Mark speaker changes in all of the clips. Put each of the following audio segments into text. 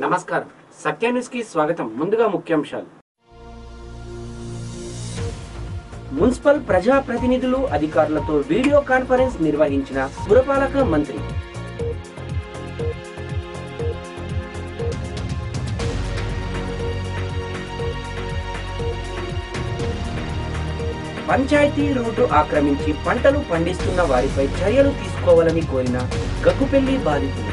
Speaker 1: నమస్కారం సత్య న్యూస్ కి స్వాగతం ముందుగా ముఖ్యాంశాలు మున్సిపల్ ప్రజా ప్రతినిధులు అధికారులతో వీడియో కాన్ఫరెన్స్ నిర్వహించిన పురపాలక మంత్రి పంచాయతీ రోడ్డు ఆక్రమించి పంటలు పండిస్తున్న వారిపై చర్యలు తీసుకోవాలని కోరిన గగ్గుపెల్లి బాధితులు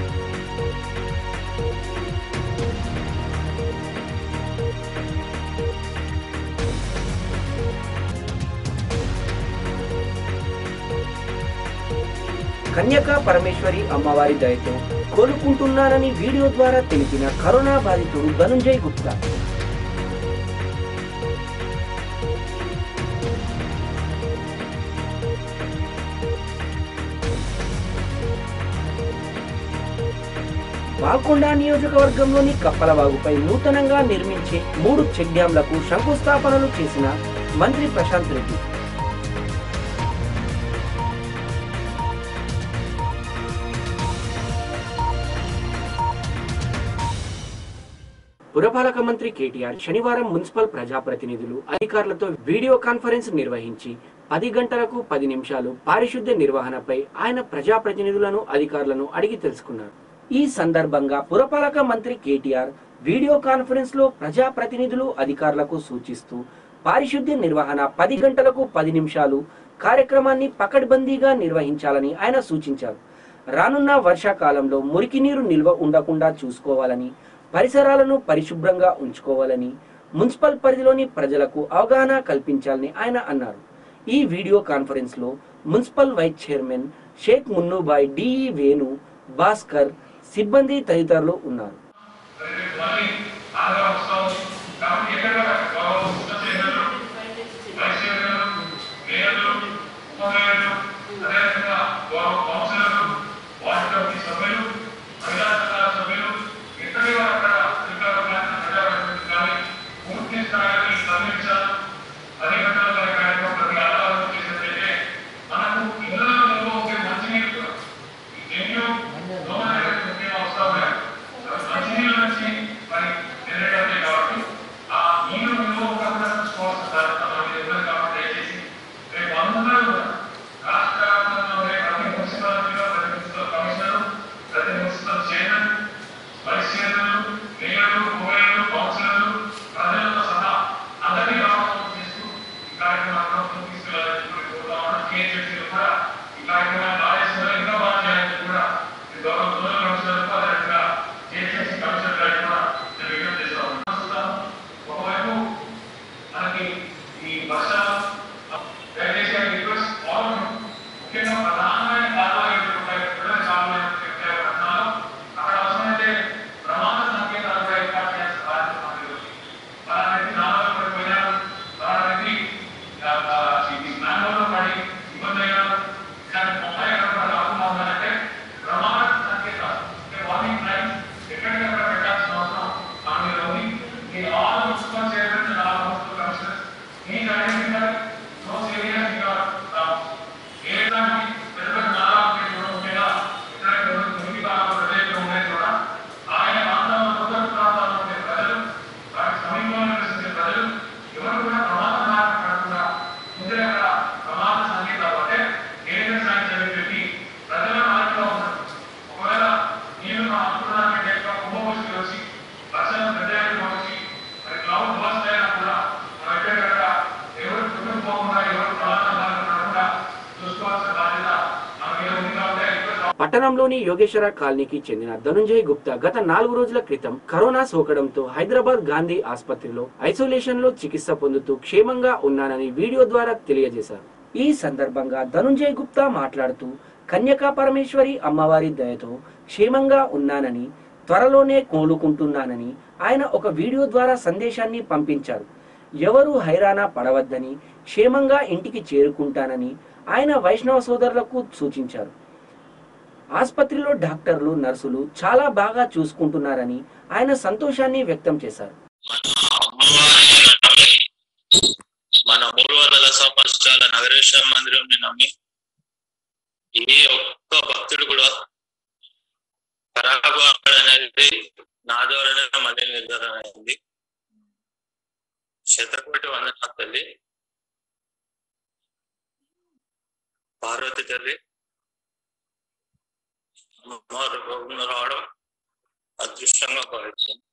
Speaker 1: కన్యకా పరమేశ్వరి అమ్మవారి దయతో కోలుకుంటున్నానని వీడియో ద్వారా తెలిపిన కరోనా బాధితుడు ధనుంజయ్ గుప్తా బాల్కొండ నియోజకవర్గంలోని కప్పలవాగుపై నూతనంగా నిర్మించే మూడు చెక్ డ్యాంలకు శంకుస్థాపనలు చేసిన మంత్రి ప్రశాంత్ రెడ్డి పురపాలక మంత్రి కేటీఆర్ శనివారం మున్సిపల్ ప్రజాప్రతినిధులు అధికారులతో వీడియో కాన్ఫరెన్స్ నిర్వహించి పది గంటలకు పది నిమిషాలు పారిశుద్ధ్య నిర్వహణపై ఆయన ప్రజాప్రతినిధులను అధికారులను అడిగి తెలుసుకున్నారు ఈ సందర్భంగా పురపాలక మంత్రి కేటీఆర్ వీడియో కాన్ఫరెన్స్ లో ప్రజాప్రతినిధులు అధికారులకు సూచిస్తూ పారిశుద్ధ్య నిర్వహణ పది గంటలకు పది నిమిషాలు కార్యక్రమాన్ని పకడ్బందీగా నిర్వహించాలని ఆయన సూచించారు రానున్న వర్షాకాలంలో మురికి నీరు నిల్వ ఉండకుండా చూసుకోవాలని పరిసరాలను పరిశుభ్రంగా ఉంచుకోవాలని మున్సిపల్ పరిధిలోని ప్రజలకు అవగాహన కల్పించాలని ఆయన అన్నారు ఈ వీడియో కాన్ఫరెన్స్ లో municipal vice chairman Sheikh Munnubhai DE Venu Bhaskar సిబ్బంది తదితరులు ఉన్నారు
Speaker 2: మళ్ళీ ఆంధ్ర వస్తాం కాబట్టి ఎక్కడ గౌరవ ఉపచేతలు వైశ్యులు మేయర్లు ఉపమేయర్లు అదేవిధంగా గౌరవ కౌన్సిలర్లు వార్డు కమిటీ సభ్యులు మహిళా సంఘాల సభ్యులు ఇక్కడి అక్కడ అధికారులు ప్రజాప్రతినిధులు కానీ పూర్తి స్థాయిలో సమీక్ష పది గంటల వరకు కార్యక్రమం ప్రతి ఆధారం చేసినట్లయితే మనకు ఇళ్ళలో నిల్వ ఉండే మంచినీరు కూడా ఈ డెంగ్యూ దోమ అనేది ముఖ్యంగా వస్తా ఉన్నాయి మంచినీళ్ళ నుంచి మరి జనరేట్ అవుతాయి కాబట్టి ఆ నీళ్లు నిల్వ ఉండకుండా చూసుకోవాల్సిన బాధ్యత మన మీద ఉన్నది కాబట్టి దయచేసి రేపు అందరూ కూడా రాష్ట్ర వ్యాప్తంగా ఉండే ప్రతి మున్సిపాలిటీలో ప్రతి మున్సిపల్ కమిషనర్ ప్రతి మున్సిపల్ చైర్మన్ వైస్ చైర్మన్ మేయర్లు మేయర్లు కౌన్సిలర్లు ప్రజలతో సహా అందరినీ రావడం చేస్తూ ఈ కార్యక్రమాలను తీసుకెళ్లాలని చెప్పి కోరుతా ఉన్నాను కేజీఎఫ్సీలు కూడా ఈ కార్యక్రమాన్ని ఆదేశంలో ఇంకా బాగా చేయాలని కూడా ఈ గౌరవ జోనల్ కమిషనర్ అదేవిధంగా జేసీసీ కమిషనర్ గారికి కూడా నేను విజ్ఞప్తి చేస్తా ఉన్నాను చూస్తాము. ఒకవైపు మనకి ఈ వర్షాలు దయచేసి ఐ రిక్వెస్ట్ ఆల్ ముఖ్యంగా ప్రధానమైన కాలువలు ఏవైతే ఉంటాయో, ప్రధాన కాలువలు ఏవైతే ఉంటాయో పట్టణాల్లో, అక్కడ అవసరమైతే ప్రమాద సంకేతాలు కూడా ఏర్పాటు చేయాల్సిన బాధ్యత మన మీద ఉంది. పలానా వ్యక్తి నామలో పడిపోయినారు, పలానా వ్యక్తి ఆ, ఆ, ఈ మ్యాంగోలో పడి ఇబ్బంది అయినారు, ఇట్లాంటి మొత్తం ఎక్కడ కూడా రాకుండా ఉండాలంటే ప్రమాద సంకేతాలు అంటే వార్నింగ్ లైన్స్ ఎక్కడికక్కడ పెట్టాల్సిన అవసరం మన మీద ఉంది. ఈ all municipal chairman and all municipal commissioners ఈ identify those areas you are uh, ఏలాంటి పెద్ద పెద్ద నారాలు కూడా ఉండేలా ఎక్కడైతే మురికి భాగంలో ప్రజలు ఉన్నాయి కూడా ఆయన ప్రాంతాల్లో కొత్త ప్రాంతాల్లో ఉండే ప్రజలు వాటి సమీపంలో నివసించే ప్రజలు ఎవరు కూడా ప్రమాద మార్గం పడకుండా ముందే అక్కడ ప్రమాద సంకేతాలు అంటే డేంజర్ సైన్స్ అని పెట్టి ప్రజల మార్గంలో ఉన్నారు ఒకవేళ నేను నా అనుకున్నానంటే ఎక్కువ కుంభవృష్టి వచ్చి వర్షాలు పెద్ద ఎత్తున వచ్చి మరి క్లౌడ్ బర్స్ట్ అయినా కూడా మనం ఎక్కడెక్కడ ఎవరు కుటుంబకుండా ఎవరు ప్రమాద మార్గం పడకుండా చూసుకోవాల్సిన బాధ్యత మన మీద ఉంది కాబట్టి I request all
Speaker 1: పట్టణంలోని యోగేశ్వర కాలనీకి చెందిన ధనుంజయ్ గుప్తా గత నాలుగు రోజుల క్రితం కరోనా సోకడంతో హైదరాబాద్ గాంధీ ఆసుపత్రిలో ఐసోలేషన్ లో చికిత్స పొందుతూ క్షేమంగా ఉన్నానని వీడియో ద్వారా తెలియజేశారు ఈ సందర్భంగా ధనుంజయ్ గుప్తా మాట్లాడుతూ కన్యకా పరమేశ్వరి అమ్మవారి దయతో క్షేమంగా ఉన్నానని త్వరలోనే కోలుకుంటున్నానని ఆయన ఒక వీడియో ద్వారా సందేశాన్ని పంపించారు ఎవరు హైరానా పడవద్దని క్షేమంగా ఇంటికి చేరుకుంటానని ఆయన వైష్ణవ సోదరులకు సూచించారు ఆసుపత్రిలో డాక్టర్లు నర్సులు చాలా బాగా చూసుకుంటున్నారని ఆయన సంతోషాన్ని వ్యక్తం చేశారు
Speaker 3: మన మూడు వందల సంవత్సరాల నగరేశ్వర మందిరం నమ్మి ఏ ఒక్క భక్తుడు కూడా ఖరాబు అనేది ఇది నా ద్వారానే మళ్ళీ నిర్ధారణ అయింది శతకోటి వందన తల్లి పార్వతి తల్లి అమ్మవారు రోగులు రావడం అదృష్టంగా భావించింది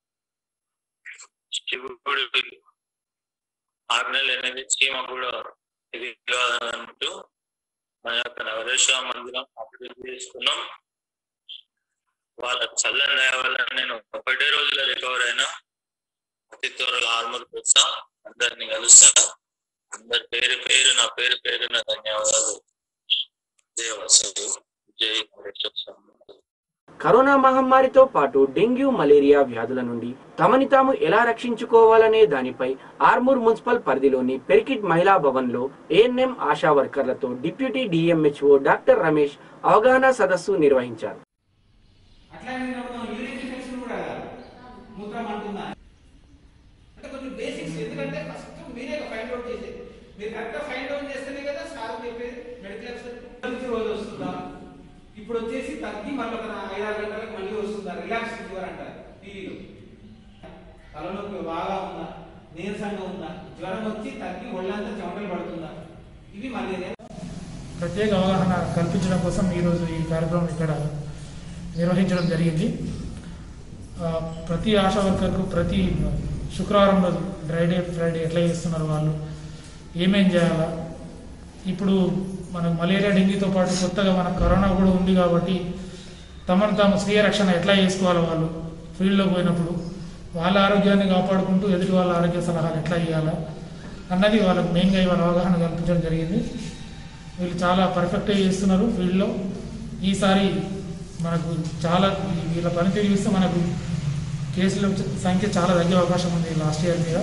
Speaker 3: శివుడు ఆరు నెలలు అనేది చీమ కూడా ఇది కాదన్నట్టు మన యొక్క నవరేశ్వర మందిరం అభివృద్ధి చేసుకున్నాం వాళ్ళ చల్లని దయ వల్ల నేను ఒకటే రోజులో రికవర్ అయినా అతి త్వరలో ఆర్మూర్ వస్తా అందరిని కలుస్తా అందరి పేరు పేరు నా పేరు పేరు నా ధన్యవాదాలు జయ వసతి జై నరేశ్వర స్వామి
Speaker 1: కరోనా మహమ్మారితో పాటు డెంగ్యూ మలేరియా వ్యాధుల నుండి తమని తాము ఎలా రక్షించుకోవాలనే దానిపై ఆర్మూర్ మున్సిపల్ పరిధిలోని పెరికిట్ మహిళా భవన్ లో ఏఎన్ఎం ఆశా వర్కర్లతో డిప్యూటీ డిఎంహెచ్ఓ డాక్టర్ రమేష్ అవగాహన సదస్సు నిర్వహించారు
Speaker 4: అట్లానే మనం యూరిన్ ఇన్ఫెక్షన్ కూడా కాదు. మూత్రం అంటుందా అంటే కొంచెం బేసిక్స్ ఎందుకంటే ఫస్ట్ మీరే ఫైండ్ అవుట్ చేసేది మీరు కరెక్ట్గా ఫైండ్ అవుట్ చేస్తేనే కదా సార్ చెప్పేది మెడికల్ ఆఫీసర్ రోజు వస్తుందా ఇప్పుడు వచ్చేసి తగ్గి మళ్ళీ ఒక ఐదారు గంటలకు మళ్ళీ వస్తుందా రిలాక్స్ ఫీవర్ అంటారు టీవీలో తలనొప్పి బాగా ఉందా నీరసంగా ఉందా జ్వరం వచ్చి తగ్గి ఒళ్ళంతా చెమటలు పడుతుందా ఇవి మలేరియా
Speaker 5: ప్రత్యేక అవగాహన కల్పించడం కోసం ఈరోజు ఈ కార్యక్రమం ఇక్కడ నిర్వహించడం జరిగింది ఆ, ప్రతి ఆశా వర్కర్కు ప్రతి శుక్రవారం రోజు డ్రైడే ఫ్రైడే ఎట్లా చేస్తున్నారు వాళ్ళు ఏమేం చేయాలా ఇప్పుడు మనకు మలేరియా డెంగీతో పాటు కొత్తగా మనకు కరోనా కూడా ఉంది కాబట్టి తమను తాము స్వీయ రక్షణ ఎట్లా చేసుకోవాలి వాళ్ళు ఫీల్డ్లో పోయినప్పుడు వాళ్ళ ఆరోగ్యాన్ని కాపాడుకుంటూ ఎదుటి వాళ్ళ ఆరోగ్య సలహాలు ఎట్లా ఇవ్వాలా అన్నది వాళ్ళకు మెయిన్గా ఇవాళ అవగాహన కల్పించడం జరిగింది వీళ్ళు చాలా పర్ఫెక్ట్గా చేస్తున్నారు ఫీల్డ్లో ఈసారి మనకు చాలా ఈ- వీళ్ళ పనితీరు చూస్తే మనకు కేసుల సంఖ్య చాలా తగ్గే అవకాశం ఉంది లాస్ట్ ఇయర్ మీద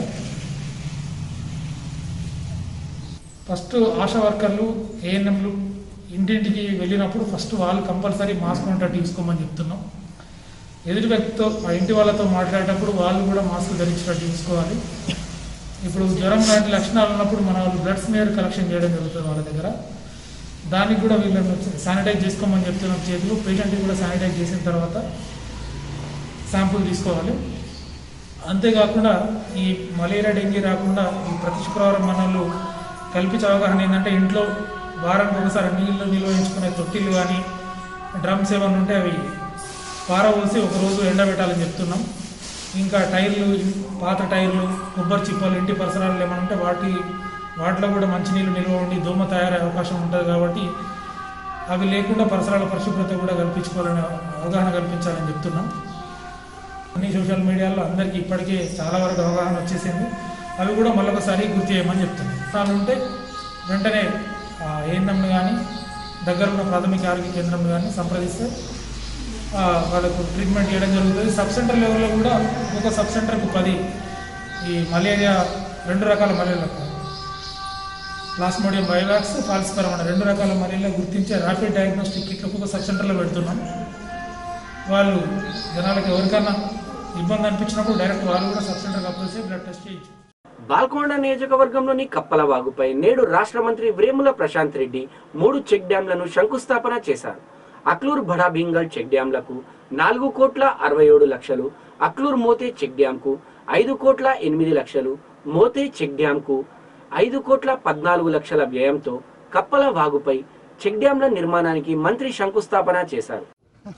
Speaker 5: ఫస్ట్ ఆశా వర్కర్లు ఏఎన్ఎంలు ఇంటింటికి వెళ్ళినప్పుడు ఫస్ట్ వాళ్ళు కంపల్సరీ మాస్క్ ఉండేటట్టు తీసుకోమని చెప్తున్నాం ఎదుటి వ్యక్తితో ఆ ఇంటి వాళ్ళతో మాట్లాడేటప్పుడు వాళ్ళు కూడా మాస్క్ ధరించినట్టు చూసుకోవాలి ఇప్పుడు జ్వరం లాంటి లక్షణాలు ఉన్నప్పుడు మన వాళ్ళు బ్లడ్ స్మేర్ కలెక్షన్ చేయడం జరుగుతుంది వాళ్ళ దగ్గర దానికి కూడా వీళ్ళని శానిటైజ్ చేసుకోమని చెప్తున్నాం చేతులు పేషెంట్కి కూడా శానిటైజ్ చేసిన తర్వాత శాంపుల్ తీసుకోవాలి అంతేకాకుండా ఈ మలేరియా డెంగీ రాకుండా ఈ ప్రతి శుక్రవారం మన వాళ్ళు కల్పించే అవగాహన ఏంటంటే ఇంట్లో వారానికి ఒకసారి నీళ్ళు నిల్వ ఉంచుకునే తొట్టిలు కానీ డ్రమ్స్ ఏమైనా ఉంటే అవి పారబోసి ఒకరోజు ఎండబెట్టాలని చెప్తున్నాం ఇంకా టైర్లు పాత టైర్లు కొబ్బరి చిప్పలు ఇంటి పరిసరాలు ఏమైనా ఉంటే వాటి వాటిలో కూడా మంచినీళ్ళు నిల్వ ఉండి దోమ తయారయ్యే అవకాశం ఉంటుంది కాబట్టి అవి లేకుండా పరిసరాల పరిశుభ్రత కూడా కల్పించుకోవాలని అవగాహన కల్పించాలని చెప్తున్నాం అన్ని సోషల్ మీడియాలో అందరికీ ఇప్పటికే చాలా వరకు అవగాహన వచ్చేసింది అవి కూడా మళ్ళొకసారి గుర్తు చేయమని చెప్తున్నాం సార్లు ఉంటే వెంటనే ఏఎన్ఎంను కానీ దగ్గర ఉన్న ప్రాథమిక ఆరోగ్య కేంద్రం కానీ సంప్రదిస్తే ఆ, వాళ్ళకు ట్రీట్మెంట్ చేయడం జరుగుతుంది సబ్ సెంటర్ లెవెల్లో కూడా ఒక సబ్ సెంటర్కు పది ఈ మలేరియా రెండు రకాల మలేరియా ప్లాస్మోడియం బయోవాక్స్ ఫాల్సిపరం అనే రెండు రకాల మలేరియా గుర్తించే ర్యాపిడ్ డయాగ్నోస్టిక్ కిట్లకు ఒక సబ్ సెంటర్లో పెడుతున్నాం వాళ్ళు జనాలకు ఎవరికైనా ఇబ్బంది అనిపించినప్పుడు డైరెక్ట్ వాళ్ళు కూడా సబ్ సెంటర్కి అప్రోచ్ చేసి బ్లడ్ టెస్ట్ చేయించు
Speaker 1: బాల్కొండ నియోజకవర్గంలోని కప్పలవాగుపై నేడు రాష్ట్ర మంత్రి వేముల ప్రశాంత్ రెడ్డి మూడు చెక్ డ్యాంలను శంకుస్థాపన చేశారు అక్లూర్ బడా భీంగల్ చెక్ డ్యాంలకు నాలుగు కోట్ల అరవై ఏడు లక్షలు అక్లూర్ మోతే చెక్ డ్యాంకు ఐదు కోట్ల ఎనిమిది లక్షలు మోతే చెక్ డ్యాంకు ఐదు కోట్ల పద్నాలుగు లక్షల వ్యయంతో కప్పల వాగుపై చెక్ డ్యాంల నిర్మాణానికి మంత్రి శంకుస్థాపన చేశారు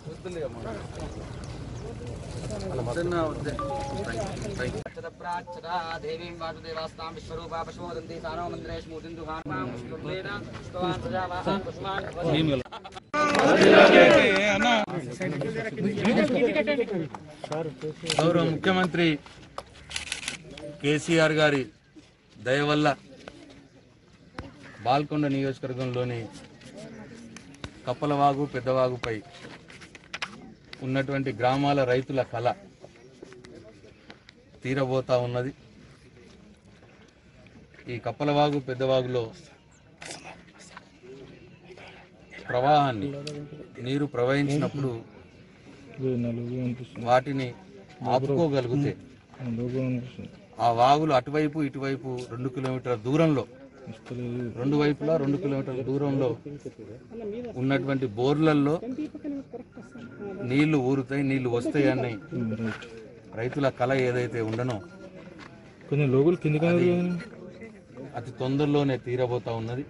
Speaker 6: ప్రాచ్చదా దేవీం వాసుదేవాస్తాం విశ్వరూపా పశుమోదంతి సానో మందిరే స్మూతిం దుహాన్ శుక్లేన స్తవాన్ ప్రజావాసాన్ కుస్మాన్
Speaker 7: గౌరవ ముఖ్యమంత్రి కేసీఆర్ గారి దయ వల్ల బాల్కొండ నియోజకవర్గంలోని కప్పలవాగు పెద్దవాగుపై ఉన్నటువంటి గ్రామాల రైతుల కళ తీరబోతా ఉన్నది ఈ కప్పలవాగు పెద్దవాగులో ప్రవాహాన్ని నీరు ప్రవహించినప్పుడు వాటిని ఆపుకోగలిగితే ఆ వాగులు అటువైపు ఇటువైపు రెండు కిలోమీటర్ల దూరంలో రెండు వైపులా రెండు కిలోమీటర్ల దూరంలో ఉన్నటువంటి బోర్లల్లో నీళ్లు ఊరుతాయి నీళ్లు వస్తాయి అని రైతుల కళ ఏదైతే ఉండనో
Speaker 8: కొంచెం లోగులు కిందికి
Speaker 7: అది అతి తొందరలోనే తీరబోతా ఉన్నది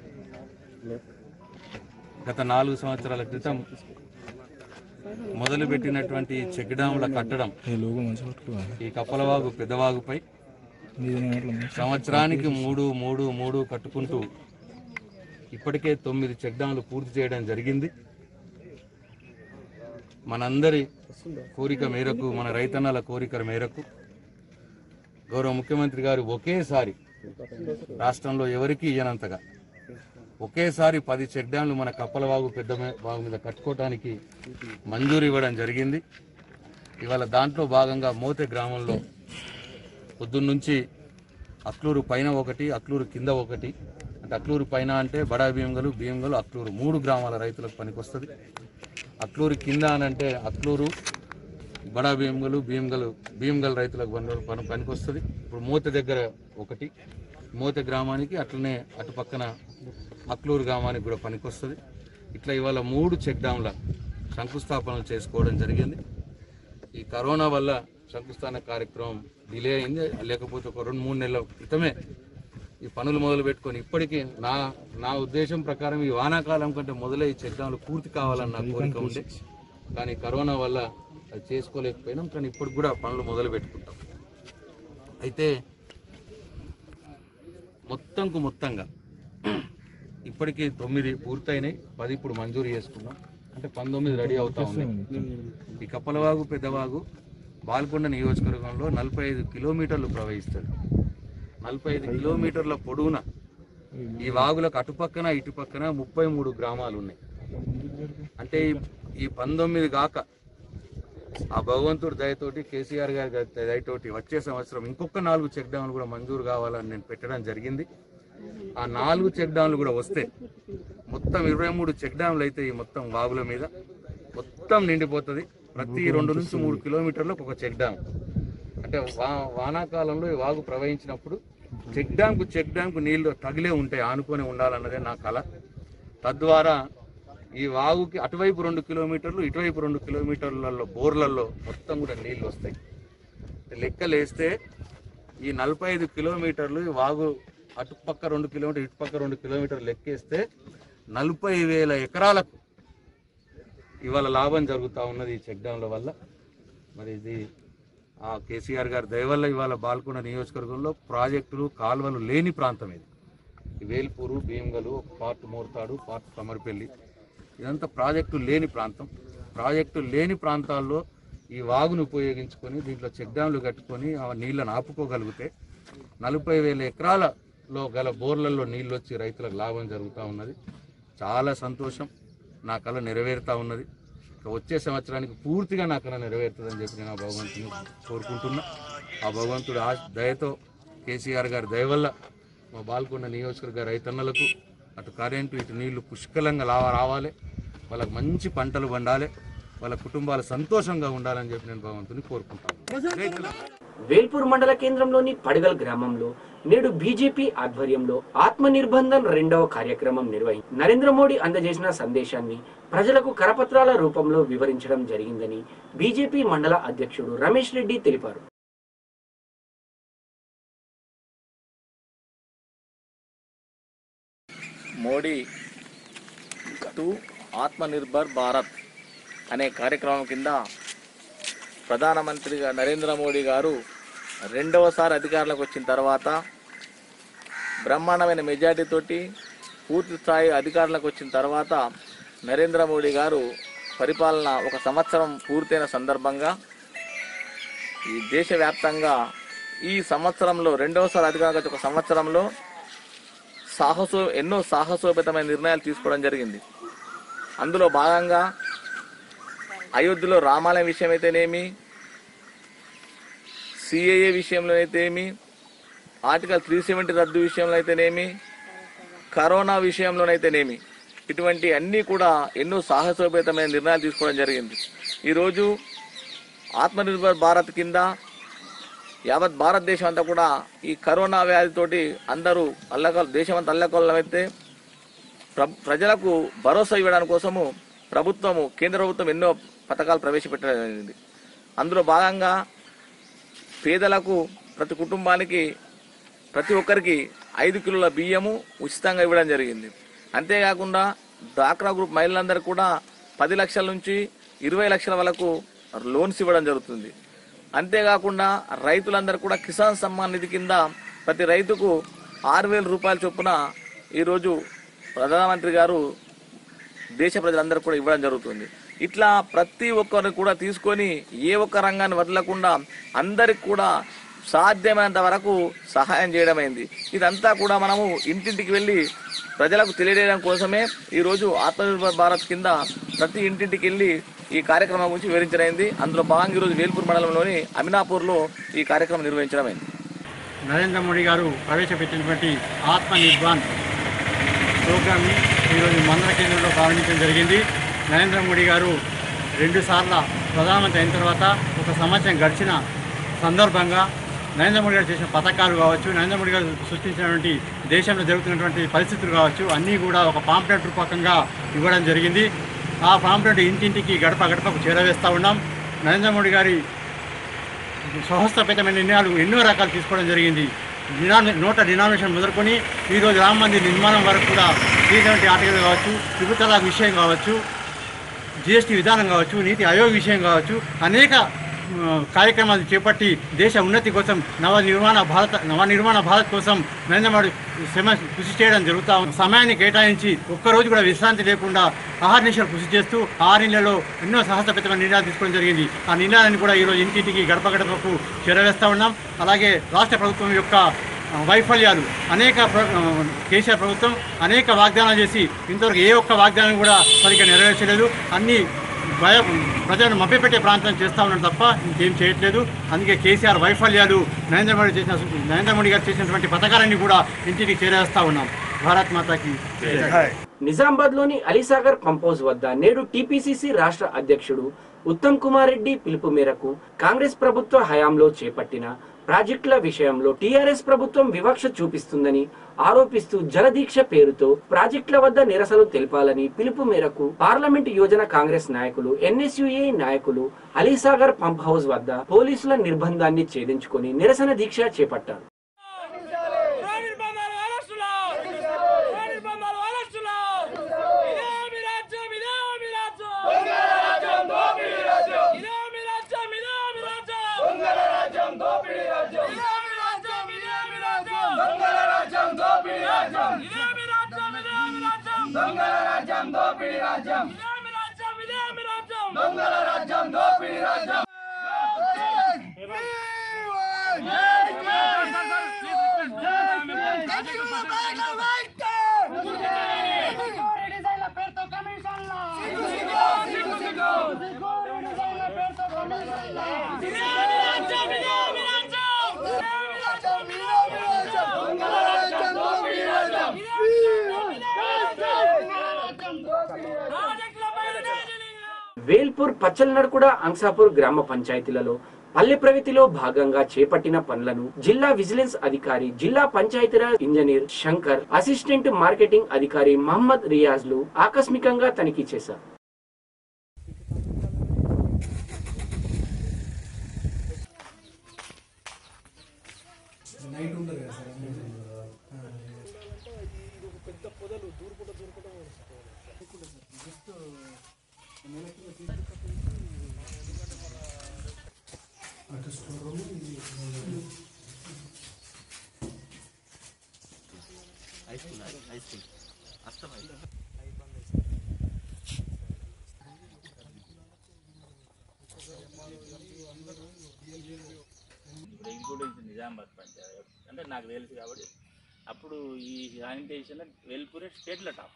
Speaker 7: గత నాలుగు సంవత్సరాల క్రితం మొదలుపెట్టినటువంటి చెక్ డ్యాంల కట్టడం
Speaker 8: లోగు మంచిగా పట్టుకోవాలి
Speaker 7: ఈ కప్పలవాగు పెద్దవాగుపై సంవత్సరానికి మూడు మూడు మూడు కట్టుకుంటూ ఇప్పటికే తొమ్మిది చెక్ డ్యాంలు పూర్తి చేయడం జరిగింది మనందరి కోరిక మేరకు మన రైతన్నల కోరిక మేరకు గౌరవ ముఖ్యమంత్రి గారు ఒకేసారి రాష్ట్రంలో ఎవరికీ ఇయ్యనంతగా ఒకేసారి పది చెక్ డ్యాంలు మన కప్పలవాగు పెద్ద మే- వాగు మీద కట్టుకోవడానికి మంజూరు ఇవ్వడం జరిగింది ఇవాళ దాంట్లో భాగంగా మోతే గ్రామంలో పొద్దున్నుంచి అక్లూరు పైన ఒకటి అక్లూరు కింద ఒకటి అంటే అక్లూరు పైన అంటే బడా భీమగలు భీమగలు అక్లూరు మూడు గ్రామాల రైతులకు పనికొస్తుంది అక్లూరు కింద అని అంటే అక్లూరు బడా భీమగలు భీమగలు భీమగల్ రైతులకు పని పని పనికొస్తుంది ఇప్పుడు మూత దగ్గర ఒకటి మూత గ్రామానికి అట్లనే అటు పక్కన అక్లూరు గ్రామానికి కూడా పనికొస్తుంది ఇట్లా ఇవాళ మూడు చెక్ డ్యాంల శంకుస్థాపనలు చేసుకోవడం జరిగింది ఈ కరోనా వల్ల శంకుస్థాపన కార్యక్రమం డిలే అయింది లేకపోతే ఒక రెండు మూడు నెలల క్రితమే ఈ పనులు మొదలు పెట్టుకొని ఇప్పటికీ నా నా ఉద్దేశం ప్రకారం ఈ వానాకాలం కంటే మొదలై ఈ చెక్ డ్యాంలు పూర్తి కావాలన్న నా కోరిక ఉంది కానీ కరోనా వల్ల అది చేసుకోలేకపోయినాం కానీ ఇప్పుడు కూడా పనులు మొదలు పెట్టుకుంటాం అయితే మొత్తంకు మొత్తంగా ఇప్పటికీ తొమ్మిది పూర్తయినాయి పది ఇప్పుడు మంజూరు చేసుకున్నాం అంటే పంతొమ్మిది రెడీ అవుతా ఉన్నాయి ఈ కప్పలవాగు పెద్దవాగు బాల్కొండ నియోజకవర్గంలో నలభై ఐదు కిలోమీటర్లు ప్రవహిస్తుంది నలభై ఐదు కిలోమీటర్ల పొడవున ఈ వాగులకు అటుపక్కన ఇటుపక్కన ముప్పై మూడు గ్రామాలు ఉన్నాయి అంటే ఈ- ఈ పంతొమ్మిది కాక ఆ భగవంతుడి దయతోటి కేసీఆర్ గారి దయతోటి వచ్చే సంవత్సరం ఇంకొక నాలుగు చెక్ డ్యాంలు కూడా మంజూరు కావాలని నేను పెట్టడం జరిగింది ఆ నాలుగు చెక్ డ్యాంలు కూడా వస్తే మొత్తం ఇరవై మూడు చెక్ డ్యాంలు అయితే ఈ మొత్తం వాగుల మీద మొత్తం నిండిపోతుంది ప్రతి రెండు నుంచి మూడు కిలోమీటర్లకు ఒక చెక్ డ్యామ్ అంటే వా వానాకాలంలో ఈ వాగు ప్రవహించినప్పుడు చెక్ డ్యాంకు చెక్ డ్యాంకు నీళ్లు తగిలే ఉంటాయి ఆనుకొని ఉండాలన్నదే నా కళ తద్వారా ఈ వాగుకి అటువైపు రెండు కిలోమీటర్లు ఇటువైపు రెండు కిలోమీటర్లలో బోర్లలో మొత్తం కూడా నీళ్లు వస్తాయి లెక్కలేస్తే ఈ నలభై ఐదు కిలోమీటర్లు ఈ వాగు అటుపక్క రెండు కిలోమీటర్ ఇటుపక్క రెండు కిలోమీటర్లు లెక్కేస్తే నలభై వేల ఎకరాలకు ఇవాళ లాభం జరుగుతూ ఉన్నది ఈ చెక్ డ్యాంల వల్ల మరి ఇది ఆ కేసీఆర్ గారి దయ వల్ల ఇవాళ బాల్కొండ నియోజకవర్గంలో ప్రాజెక్టులు కాలువలు లేని ప్రాంతం ఇది ఈ వేల్పూరు భీమగలు పార్ట్ మోర్తాడు పార్ట్ సమర్పల్లి ఇదంతా ప్రాజెక్టు లేని ప్రాంతం ప్రాజెక్టు లేని ప్రాంతాల్లో ఈ వాగును ఉపయోగించుకొని దీంట్లో చెక్ డ్యాంలు కట్టుకొని ఆ నీళ్ళను ఆపుకోగలిగితే నలభై వేల ఎకరాలలో గల బోర్లలో నీళ్ళు వచ్చి రైతులకు లాభం జరుగుతూ ఉన్నది చాలా సంతోషం నా కళ నెరవేరుతా ఉన్నది ఇక వచ్చే సంవత్సరానికి పూర్తిగా నా కళ నెరవేరుతుందని చెప్పి నేను ఆ భగవంతుని కోరుకుంటున్నా ఆ భగవంతుడు ఆ దయతో కేసీఆర్ గారి దయ వల్ల మా బాల్కొండ నియోజకవర్గ రైతన్నలకు అటు కరెంటు ఇటు నీళ్లు పుష్కలంగా లావా రావాలి వాళ్ళకి మంచి పంటలు పండాలి వాళ్ళ కుటుంబాలు సంతోషంగా ఉండాలని చెప్పి నేను భగవంతుని కోరుకుంటాను రైతుల
Speaker 1: వేల్పూర్ మండల కేంద్రంలోని పడగల్ గ్రామంలో నేడు బీజేపీ ఆధ్వర్యంలో ఆత్మ నిర్బంధన్ రెండవ కార్యక్రమం నిర్వహించి నరేంద్ర మోడీ అందజేసిన సందేశాన్ని ప్రజలకు కరపత్రాల రూపంలో వివరించడం జరిగిందని బీజేపీ మండల అధ్యక్షుడు రమేష్ రెడ్డి తెలిపారు
Speaker 9: మోడీ టు ఆత్మనిర్భర్ భారత్ అనే కార్యక్రమం కింద ప్రధానమంత్రిగా నరేంద్ర మోడీ గారు రెండవసారి అధికారంలోకి వచ్చిన తర్వాత బ్రహ్మాండమైన మెజార్టీతోటి పూర్తి స్థాయి అధికారంలోకి వచ్చిన తర్వాత నరేంద్ర మోడీ గారు పరిపాలన ఒక సంవత్సరం పూర్తయిన సందర్భంగా ఈ దేశవ్యాప్తంగా ఈ సంవత్సరంలో రెండవసారి అధికారంలోకి వచ్చి ఒక సంవత్సరంలో సాహసో ఎన్నో సాహసోపేతమైన నిర్ణయాలు తీసుకోవడం జరిగింది అందులో భాగంగా అయోధ్యలో రామాలయం విషయం అయితేనేమి సిఏఏ విషయంలో అయితేనేమి ఆర్టికల్ త్రీ సెవెంటీ రద్దు విషయంలో అయితేనేమి కరోనా విషయంలోనైతేనేమి ఇటువంటి అన్నీ కూడా ఎన్నో సాహసోపేతమైన నిర్ణయాలు తీసుకోవడం జరిగింది ఈరోజు ఆత్మనిర్భర్ భారత్ కింద యావత్ భారతదేశం అంతా కూడా ఈ కరోనా వ్యాధితోటి అందరూ అల్లకల్ దేశం అంతా అల్లకల్లమైతే ప్ర ప్రజలకు భరోసా ఇవ్వడానికి కోసము ప్రభుత్వము కేంద్ర ప్రభుత్వం ఎన్నో పథకాలు ప్రవేశపెట్టడం అందులో భాగంగా పేదలకు ప్రతి కుటుంబానికి ప్రతి ఒక్కరికి ఐదు కిలోల బియ్యము ఉచితంగా ఇవ్వడం జరిగింది అంతేకాకుండా డ్వాక్రా గ్రూప్ మహిళలందరూ కూడా పది లక్షల నుంచి ఇరవై లక్షల వరకు లోన్స్ ఇవ్వడం జరుగుతుంది అంతేకాకుండా రైతులందరూ కూడా కిసాన్ సమ్మాన్ నిధి కింద ప్రతి రైతుకు ఆరు వేల రూపాయల చొప్పున ఈరోజు ప్రధానమంత్రి గారు దేశ ప్రజలందరూ కూడా ఇవ్వడం జరుగుతుంది ఇట్లా ప్రతి ఒక్కరిని కూడా తీసుకొని ఏ ఒక్క రంగాన్ని వదలకుండా అందరికి కూడా సాధ్యమైనంత వరకు సహాయం చేయడమైంది ఇదంతా కూడా మనము ఇంటింటికి వెళ్ళి ప్రజలకు తెలియజేయడం కోసమే ఈరోజు ఆత్మనిర్భర్ భారత్ కింద ప్రతి ఇంటింటికి వెళ్ళి ఈ కార్యక్రమం గురించి వివరించడమైంది అందులో భాగంగా ఈరోజు వేల్పూర్ మండలంలోని అమినాపూర్లో ఈ కార్యక్రమం నిర్వహించడమైంది
Speaker 10: నరేంద్ర మోడీ గారు ప్రవేశపెట్టినటువంటి ఆత్మ నిర్మాణ్ ప్రోగ్రామ్ని ఈరోజు మందర కేంద్రంలో ప్రారంభించడం జరిగింది నరేంద్ర మోడీ గారు రెండుసార్ల ప్రధానమంత్రి అయిన తర్వాత ఒక సంవత్సరం గడిచిన సందర్భంగా నరేంద్ర మోడీ గారు చేసిన పథకాలు కావచ్చు నరేంద్ర మోడీ గారు సృష్టించినటువంటి దేశంలో జరుగుతున్నటువంటి పరిస్థితులు కావచ్చు అన్నీ కూడా ఒక పాంప్లెట్ రూపకంగా ఇవ్వడం జరిగింది ఆ పాంప్లెట్ ఇంటింటికి గడప గడపకు చేరవేస్తూ ఉన్నాం నరేంద్ర మోడీ గారి సహస్రపేతమైన నిర్ణయాలు ఎన్నో రకాలు తీసుకోవడం జరిగింది డినామి నోట డినామినేషన్ మొదలుకొని ఈరోజు రామ మందిర్ నిర్మాణం వరకు కూడా త్రీ సెవెంటీ ఆర్టికల్ కావచ్చు త్రిపుల్ తలాక్ విషయం కావచ్చు జిఎస్టీ విధానం కావచ్చు నీతి ఆయోగ్ విషయం కావచ్చు అనేక ఆ, కార్యక్రమాలు చేపట్టి దేశ ఉన్నతి కోసం నవ నిర్మాణ భారత నవ నిర్మాణ భారత్ కోసం నరేంద్ర మోడీ శ్రమ కృషి చేయడం జరుగుతా ఉంది సమయాన్ని కేటాయించి ఒక్కరోజు కూడా విశ్రాంతి లేకుండా ఆహార నిమిషాలు కృషి చేస్తూ ఆరు నెలల్లో ఎన్నో సాహసపేతమైన నిర్ణయాలు తీసుకోవడం జరిగింది ఆ నిర్ణయాన్ని కూడా ఈరోజు ఇంటింటికి గడప గడపకు చేరవేస్తూ ఉన్నాం అలాగే రాష్ట్ర ప్రభుత్వం యొక్క ఆ, వైఫల్యాలు అనేక ప్ర- ఆ, కేసీఆర్ ప్రభుత్వం అనేక వాగ్దానాలు చేసి ఇంతవరకు ఏ ఒక్క వాగ్దానం కూడా సరిగ్గా నెరవేర్చలేదు అన్ని భయ ప్రజలను మభ్యపెట్టే ప్రాంతం చేస్తా ఉన్నారు తప్ప ఇంకేం చేయట్లేదు అందుకే కేసీఆర్ వైఫల్యాలు నరేంద్ర మోడీ చేసిన నరేంద్ర మోడీ గారు చేసినటువంటి పథకాలన్నీ కూడా ఇంటికి చేరేస్తా ఉన్నాం భారత్ మాతాకి జై.
Speaker 1: నిజామాబాద్ లోని అలీసాగర్ పంపౌజ్ వద్ద నేడు టీపీసీసీ రాష్ట్ర అధ్యక్షుడు ఉత్తమ్ కుమార్ రెడ్డి పిలుపు మేరకు కాంగ్రెస్ ప్రభుత్వ హయాంలో చేపట్టిన ప్రాజెక్టుల విషయంలో టీఆర్ఎస్ ప్రభుత్వం వివక్ష చూపిస్తుందని ఆరోపిస్తూ జలదీక్ష పేరుతో ప్రాజెక్టుల వద్ద నిరసనలు తెలపాలని పిలుపు మేరకు పార్లమెంట్ యోజన కాంగ్రెస్ నాయకులు ఎన్ఎస్యుఏ నాయకులు అలీసాగర్ పంప్ హౌస్ వద్ద పోలీసుల నిర్బంధాన్ని ఛేదించుకొని నిరసన దీక్ష చేపట్టారు వేల్పూర్ పచ్చల్నడుకుడ అంసాపూర్ గ్రామ పంచాయతీలలో పల్లె ప్రగతిలో భాగంగా చేపట్టిన పనులను జిల్లా విజిలెన్స్ అధికారి జిల్లా Panchayati Raj engineer Shankar assistant marketing అధికారి మహమ్మద్ రియాజ్లు ఆకస్మికంగా తనిఖీ చేశారు
Speaker 11: నైట్ ఉండదు కదా సార్ అటు స్టోర్ రూమ్ ఇది
Speaker 12: ఇప్పుడు ఇంక్లూడెన్స్ నిజామాబాద్ పంచాయత్ అంటే నాకు తెలుసు కాబట్టి అప్పుడు ఈ శానిటేషన్ వెల్పూరే స్టేట్లో టాప్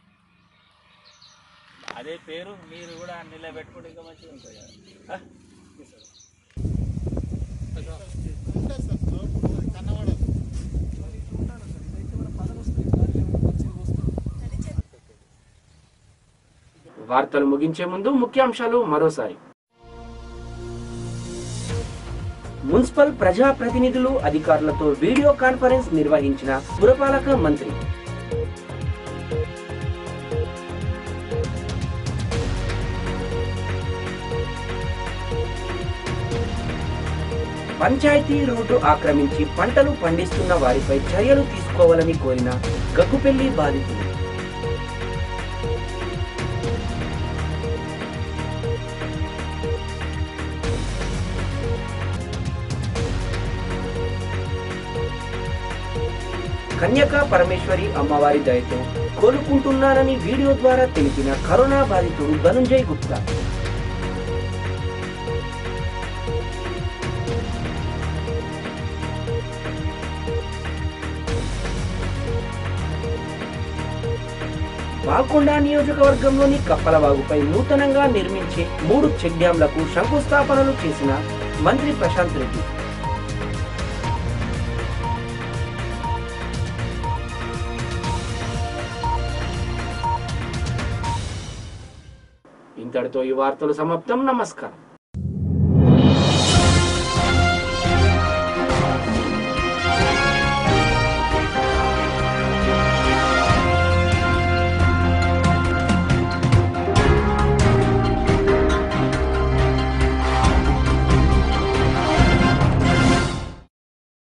Speaker 12: అదే పేరు మీరు కూడా నిలబెట్టుకుంటే ఇంకా మంచిగా ఉంటుంది కదా
Speaker 1: వార్తలు ముగించే ముందు ముఖ్యాంశాలు మరోసారి మున్సిపల్ ప్రజాప్రతినిధులు అధికారులతో వీడియో కాన్ఫరెన్స్ నిర్వహించిన పురపాలక మంత్రి పంచాయతీ రోడ్డు ఆక్రమించి పంటలు పండిస్తున్న వారిపై చర్యలు తీసుకోవాలని కోరిన గగ్గుపెల్లి బాధితులు కన్యకా పరమేశ్వరి అమ్మవారి దయతో కోలుకుంటున్నానని వీడియో ద్వారా తెలిపిన కరోనా బాధితుడు ధనుంజయ్ గుప్తా బాల్కొండ నియోజకవర్గంలోని కప్పలవాగుపై నూతనంగా నిర్మించే మూడు చెక్ డ్యాంలకు శంకుస్థాపనలు చేసిన మంత్రి ప్రశాంత్ రెడ్డి ఇంతటితో ఈ వార్తలు సమాప్తం నమస్కారం